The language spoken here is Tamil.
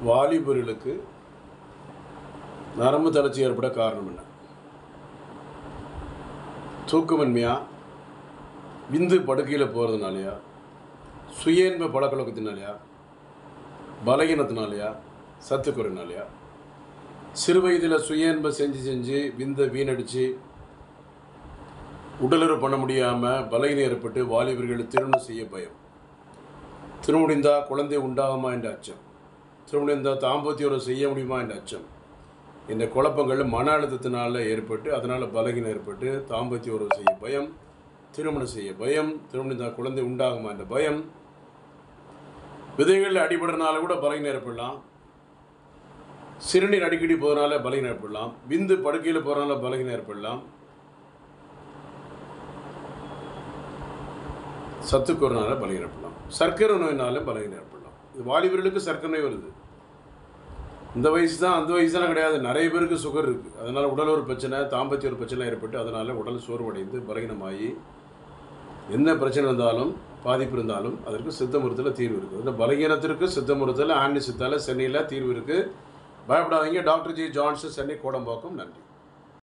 வாலிபர்களுக்கு நரம்பு தளர்ச்சி ஏற்பட காரணம் என்ன தூக்கமின்மையா விந்து படுக்கையில் போகிறதுனாலையா சுயன்ப பழக்கவழக்கத்தினாலையா பலகீனத்தினாலையா சத்துக்குறைனாலையா சிறு வயதில் சுயன்பை செஞ்சு செஞ்சு விந்தை வீணடித்து உடலுறவு பண்ண முடியாமல் பலகீனம் ஏற்பட்டு வாலிபர்கள் திருமணம் செய்ய பயம் திருமுடிந்தா குழந்தை உண்டாகுமா என்ற அச்சம் திருமுடிந்தா தாம்பத்தியோரம் செய்ய முடியுமா என்ற அச்சம் இந்த குழப்பங்கள் மன அழுத்தத்தினால ஏற்பட்டு அதனால் பலகீனம் ஏற்பட்டு தாம்பத்திய உறவு செய்ய பயம் திருமணம் செய்ய பயம் திருமணம் குழந்தை உண்டாகுமா என்ற பயம் விதைகளில் அடிபடுறனால கூட பலகீனம் ஏற்படலாம் சிறுநீர் அடிக்கடி போகிறனால பலகீனம் ஏற்படலாம் விந்து படுக்கையில் போகிறனால பலகீனம் ஏற்படலாம் சத்துக்குறனால பலகீனம் ஏற்படலாம் சர்க்கரை நோயினால பலகீனம் ஏற்படலாம் இது வாலிபர்களுக்கு சர்க்கரை நோய் வருது இந்த வயசு தான் அந்த வயசுலாம் கிடையாது நிறைய பேருக்கு சுகர் இருக்குது அதனால் உடல் ஒரு பிரச்சனை தாம்பத்திய ஒரு பிரச்சனை ஏற்பட்டு அதனால் உடல் சோர்வடைந்து பலகீனமாகி என்ன பிரச்சனை இருந்தாலும் பாதிப்பு இருந்தாலும் அதற்கு சித்த மருத்துவத்தில் தீர்வு இருக்குது இந்த பலகீனத்திற்கு சித்த மருத்துவத்தில் ஆண்டி சித்தால சென்னையில் தீர்வு இருக்குது பயப்படாதீங்க doctor G Johnson Chennai Kodambakkam நன்றி